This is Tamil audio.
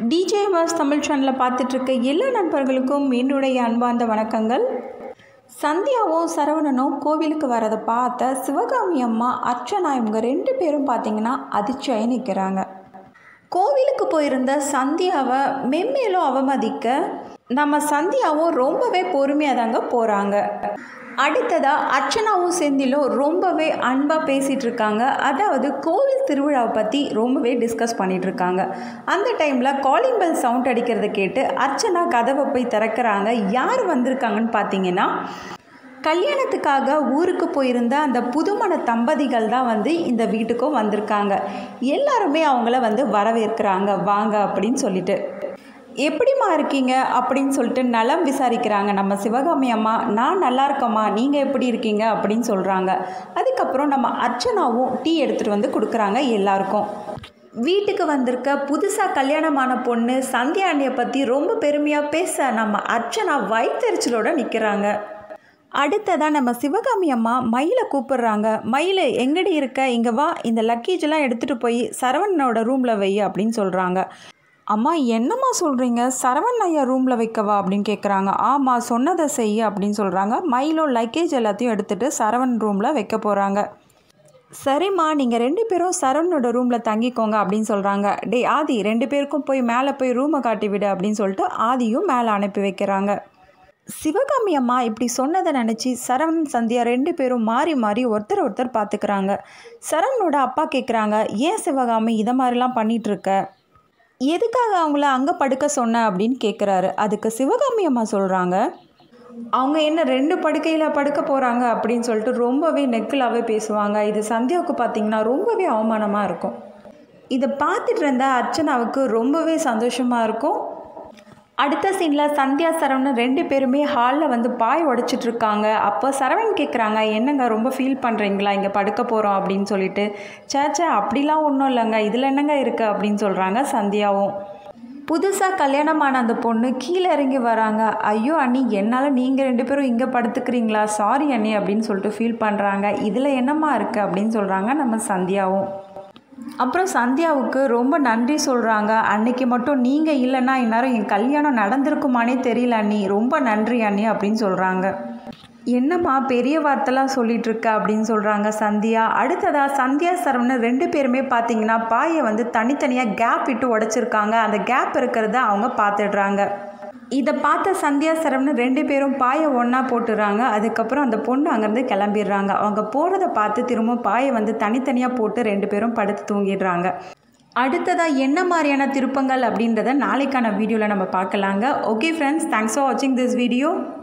டிஜேஎம்எஸ் தமிழ் சேனலை பார்த்துட்ருக்க எல்லா நண்பர்களுக்கும் என்னுடைய அன்பார்ந்த வணக்கங்கள் சந்தியாவும் சரவணனும் கோவிலுக்கு வரதை பார்த்த சிவகாமி அம்மா அர்ச்சனா இவங்க ரெண்டு பேரும் பார்த்தீங்கன்னா அதிர்ச்சியாகி நிற்கிறாங்க கோவிலுக்கு போயிருந்த சந்தியாவை மென்மேலும் அவமதிக்க நம்ம சந்தியாவும் ரொம்பவே பொறுமையாக தாங்க போகிறாங்க அடுத்ததாக அர்ச்சனாவும் செந்திலும் ரொம்பவே அன்பாக பேசிகிட்டு இருக்காங்க அதாவது கோவில் திருவிழாவை பற்றி ரொம்பவே டிஸ்கஸ் பண்ணிகிட்டு இருக்காங்க அந்த டைமில் காலிங் பெல் சவுண்ட் அடிக்கிறத கேட்டு அர்ச்சனா கதவை போய் திறக்கிறாங்க யார் வந்திருக்காங்கன்னு பார்த்தீங்கன்னா கல்யாணத்துக்காக ஊருக்கு போயிருந்த அந்த புதுமண தம்பதிகள் தான் வந்து இந்த வீட்டுக்கும் வந்திருக்காங்க எல்லாருமே அவங்கள வந்து வரவேற்கிறாங்க வாங்க அப்படின்னு சொல்லிட்டு எப்படிம்மா இருக்கீங்க அப்படின்னு சொல்லிட்டு நலம் விசாரிக்கிறாங்க நம்ம சிவகாமி அம்மா நான் நல்லா இருக்கம்மா நீங்கள் எப்படி இருக்கீங்க அப்படின்னு சொல்கிறாங்க அதுக்கப்புறம் நம்ம அர்ச்சனாவும் டீ எடுத்துகிட்டு வந்து கொடுக்குறாங்க எல்லாருக்கும் வீட்டுக்கு வந்திருக்க புதுசாக கல்யாணமான பொண்ணு சந்தியா அண்ணியை பற்றி ரொம்ப பெருமையாக பேச நம்ம அர்ச்சனா வயிற்றுச்சலோடு நிற்கிறாங்க அடுத்ததாக நம்ம சிவகாமி அம்மா மயிலை கூப்பிடுறாங்க மயில் எங்கடி இருக்க இங்கே வா இந்த லக்கேஜெல்லாம் எடுத்துகிட்டு போய் சரவணனோட ரூமில் வை அப்படின்னு சொல்கிறாங்க அம்மா என்னம்மா சொல்கிறீங்க சரவண் ஐயா ரூமில் வைக்கவா அப்படின்னு கேட்குறாங்க ஆமாம் சொன்னதை செய்ய அப்படின்னு சொல்கிறாங்க மயிலும் லக்கேஜ் எல்லாத்தையும் எடுத்துகிட்டு சரவண் ரூமில் வைக்க போகிறாங்க சரிம்மா நீங்கள் ரெண்டு பேரும் சரவணோட ரூமில் தங்கிக்கோங்க அப்படின்னு சொல்கிறாங்க டேய் ஆதி ரெண்டு பேருக்கும் போய் மேலே போய் ரூமை காட்டி விடு அப்படின்னு சொல்லிட்டு ஆதியும் மேலே அனுப்பி வைக்கிறாங்க சிவகாமி அம்மா இப்படி சொன்னதை நினச்சி சரவணன் சந்தியா ரெண்டு பேரும் மாறி மாறி ஒருத்தர் ஒருத்தர் பார்த்துக்கிறாங்க சரவணோட அப்பா கேட்குறாங்க ஏன் சிவகாமி இதை மாதிரிலாம் பண்ணிகிட்ருக்க எதுக்காக அவங்கள அங்கே படுக்க சொன்ன அப்படின்னு கேட்குறாரு அதுக்கு சிவகாமி அம்மா சொல்கிறாங்க அவங்க என்ன ரெண்டு படுக்கையில் படுக்க போகிறாங்க அப்படின்னு சொல்லிட்டு ரொம்பவே நெக்கிலாகவே பேசுவாங்க இது சந்தியாவுக்கு பார்த்திங்கன்னா ரொம்பவே அவமானமாக இருக்கும் இதை பார்த்துட்டு இருந்த அர்ச்சனாவுக்கு ரொம்பவே சந்தோஷமாக இருக்கும் அடுத்த சீனில் சந்தியா சரவணன் ரெண்டு பேருமே ஹாலில் வந்து பாய் உடைச்சிட்டு இருக்காங்க அப்போ சரவணன் கேட்குறாங்க என்னங்க ரொம்ப ஃபீல் பண்ணுறீங்களா இங்கே படுக்க போகிறோம் அப்படின்னு சொல்லிட்டு சேச்சே அப்படிலாம் ஒன்றும் இல்லைங்க இதில் என்னங்க இருக்குது அப்படின்னு சொல்கிறாங்க சந்தியாவும் புதுசாக கல்யாணமான அந்த பொண்ணு கீழே இறங்கி வராங்க ஐயோ அண்ணி என்னால் நீங்கள் ரெண்டு பேரும் இங்கே படுத்துக்கிறீங்களா சாரி அண்ணி அப்படின்னு சொல்லிட்டு ஃபீல் பண்ணுறாங்க இதில் என்னம்மா இருக்குது அப்படின்னு சொல்கிறாங்க நம்ம சந்தியாவும் அப்புறம் சந்தியாவுக்கு ரொம்ப நன்றி சொல்கிறாங்க அன்னைக்கு மட்டும் நீங்கள் இல்லைன்னா இந்நேரம் என் கல்யாணம் நடந்திருக்குமானே தெரியல அண்ணி ரொம்ப நன்றி அண்ணி அப்படின்னு சொல்கிறாங்க என்னம்மா பெரிய வார்த்தைலாம் சொல்லிட்டு இருக்க அப்படின்னு சொல்கிறாங்க சந்தியா அடுத்ததாக சந்தியா சரவணன் ரெண்டு பேருமே பார்த்தீங்கன்னா பாயை வந்து தனித்தனியாக கேப் விட்டு உடச்சிருக்காங்க அந்த கேப் இருக்கிறத அவங்க பார்த்துடுறாங்க இதை பார்த்த சந்தியா சரவணன் ரெண்டு பேரும் பாயை ஒன்றா போட்டுறாங்க அதுக்கப்புறம் அந்த பொண்ணு அங்கேருந்து கிளம்பிடுறாங்க அவங்க போகிறத பார்த்து திரும்ப பாயை வந்து தனித்தனியாக போட்டு ரெண்டு பேரும் படுத்து தூங்கிடுறாங்க அடுத்ததாக என்ன மாதிரியான திருப்பங்கள் அப்படின்றத நாளைக்கான வீடியோவில் நம்ம பார்க்கலாங்க ஓகே ஃப்ரெண்ட்ஸ் தேங்க்ஸ் ஃபார் வாட்சிங் திஸ் வீடியோ